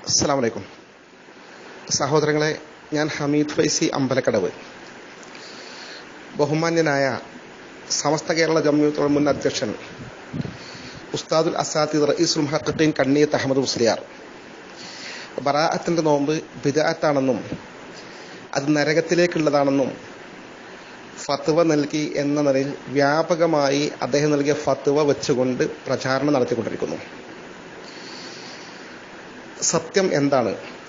അസ്സാം വലൈക്കും സഹോദരങ്ങളെ ഞാൻ ഹമീദ് ഫൈസി അമ്പലക്കടവ് ബഹുമാന്യനായ സമസ്ത കേരള ജമ്മിയത്തുള്ള മുൻ അധ്യക്ഷൻ ഉസ്താദുൽ അസാദ് റയീസുൽ മുഹഖീൻ കണ്ണിയത്ത് അഹമ്മദ് മുസ്ലിയാർ ബറാഅത്തിന്റെ നോമ്പ് ബിദാത്താണെന്നും അത് നരകത്തിലേക്കുള്ളതാണെന്നും ഫത്വ നൽകി എന്ന നിലയിൽ വ്യാപകമായി അദ്ദേഹം നൽകിയ ഫത്വ വെച്ചുകൊണ്ട് പ്രചാരണം നടത്തിക്കൊണ്ടിരിക്കുന്നു സത്യം എന്താണ്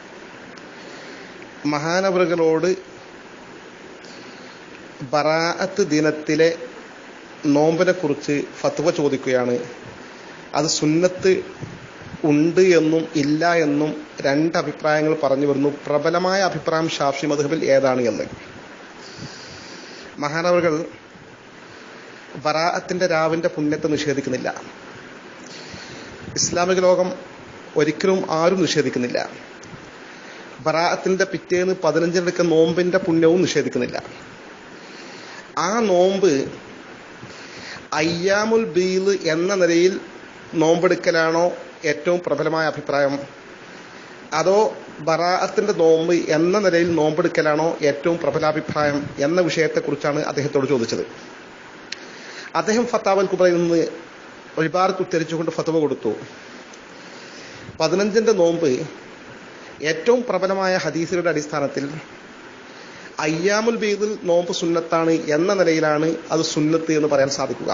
മഹാനവറുകളോട് ബറാഅത്ത് ദിനത്തിലെ നോമ്പിനെ കുറിച്ച് ഫത്വ ചോദിക്കുകയാണ് അത് സുന്നത്ത് ഉണ്ട് എന്നും ഇല്ല എന്നും രണ്ട് അഭിപ്രായങ്ങൾ പറഞ്ഞു വരുന്നു പ്രബലമായ അഭിപ്രായം ഷാഫി മധുബിൽ ഏതാണ് എന്ന് മഹാനവറുകൾ ബറാഅത്തിന്റെ രാവിന്റെ പുണ്യത്തെ നിഷേധിക്കുന്നില്ല ഇസ്ലാമിക ലോകം ഒരിക്കലും ആരും നിഷേധിക്കുന്നില്ല ബറാഅത്തിന്റെ പിറ്റേന്ന് പതിനഞ്ചിനടുക്ക നോമ്പിന്റെ പുണ്യവും നിഷേധിക്കുന്നില്ല ആ നോമ്പ് അയ്യാമുൽ ബീൽ എന്ന നിലയിൽ നോമ്പെടുക്കലാണോ ഏറ്റവും പ്രബലമായ അഭിപ്രായം അതോ ബറാഅത്തിന്റെ നോമ്പ് എന്ന നിലയിൽ നോമ്പെടുക്കലാണോ ഏറ്റവും പ്രബലാഭിപ്രായം എന്ന വിഷയത്തെക്കുറിച്ചാണ് അദ്ദേഹത്തോട് ചോദിച്ചത് അദ്ദേഹം ഫത്താവൽ കുബറയിൽ നിന്ന് ഒരുപാട് ഉത്തരിച്ചുകൊണ്ട് ഫത്തവ കൊടുത്തു പതിനഞ്ചിന്റെ നോമ്പ് ഏറ്റവും പ്രബലമായ ഹദീസുകളുടെ അടിസ്ഥാനത്തിൽ അയ്യാമുൽ ബീദിൽ നോമ്പ് സുന്നത്താണ് എന്ന നിലയിലാണ് അത് സുന്നത്ത് എന്ന് പറയാൻ സാധിക്കുക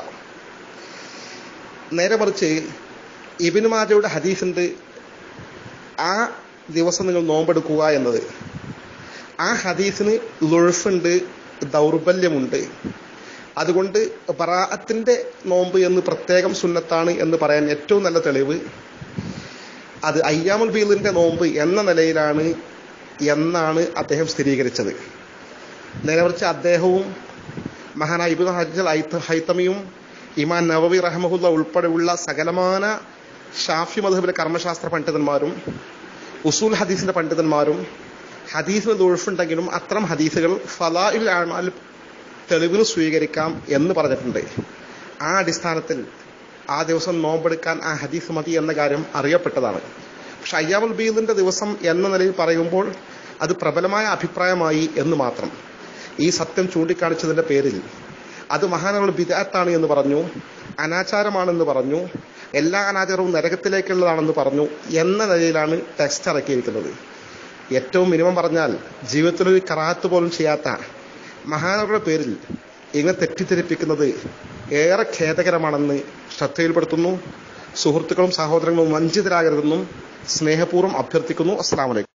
നേരെ മറിച്ച് ഇബിൻ മാജയുടെ ഹദീസുണ്ട് ആ ദിവസം നിങ്ങൾ നോമ്പെടുക്കുക എന്നത് ആ ഹദീസിന് ലുഴുഫുണ്ട് ദൗർബല്യമുണ്ട് അതുകൊണ്ട് ബറാഅത്തിന്റെ നോമ്പ് എന്ന് പ്രത്യേകം സുന്നത്താണ് എന്ന് പറയാൻ ഏറ്റവും നല്ല തെളിവ് അത് അയ്യാമുൽ ബീലിന്റെ നോമ്പ് എന്ന നിലയിലാണ് എന്നാണ് അദ്ദേഹം സ്ഥിരീകരിച്ചത് നേരെ മറിച്ച് അദ്ദേഹവും മഹാനായ ഇബുൽ ഹജ്ജൽ ഹൈത്തമിയും ഇമാൻ നവവി റഹ്മഹുല്ല ഉൾപ്പെടെയുള്ള സകലമാന ഷാഫി മധുബിലെ കർമ്മശാസ്ത്ര പണ്ഡിതന്മാരും ഉസൂൽ ഹദീസിന്റെ പണ്ഡിതന്മാരും ഹദീസിന് ദുഴുഫുണ്ടെങ്കിലും അത്തരം ഹദീസുകൾ ഫലാഇൽ ആമാൽ തെളിവിന് സ്വീകരിക്കാം എന്ന് പറഞ്ഞിട്ടുണ്ട് ആ അടിസ്ഥാനത്തിൽ ആ ദിവസം നോമ്പെടുക്കാൻ ആ ഹദീസ് മതി എന്ന കാര്യം അറിയപ്പെട്ടതാണ് പക്ഷെ അയ്യാമുൽ ബീദിന്റെ ദിവസം എന്ന നിലയിൽ പറയുമ്പോൾ അത് പ്രബലമായ അഭിപ്രായമായി എന്ന് മാത്രം ഈ സത്യം ചൂണ്ടിക്കാണിച്ചതിന്റെ പേരിൽ അത് മഹാനവൾ ബിദാത്താണ് എന്ന് പറഞ്ഞു അനാചാരമാണെന്ന് പറഞ്ഞു എല്ലാ അനാചാരവും നരകത്തിലേക്കുള്ളതാണെന്ന് പറഞ്ഞു എന്ന നിലയിലാണ് ടെക്സ്റ്റ് ഇറക്കിയിരിക്കുന്നത് ഏറ്റവും മിനിമം പറഞ്ഞാൽ ജീവിതത്തിലൊരു കറാത്ത് പോലും ചെയ്യാത്ത മഹാനവരുടെ പേരിൽ ഇങ്ങനെ തെറ്റിദ്ധരിപ്പിക്കുന്നത് ഏറെ ഖേദകരമാണെന്ന് ശ്രദ്ധയിൽപ്പെടുത്തുന്നു സുഹൃത്തുക്കളും സഹോദരങ്ങളും വഞ്ചിതരാകരുതെന്നും സ്നേഹപൂർവ്വം അഭ്യർത്ഥിക്കുന്നു അസ്സാം വലൈക്കും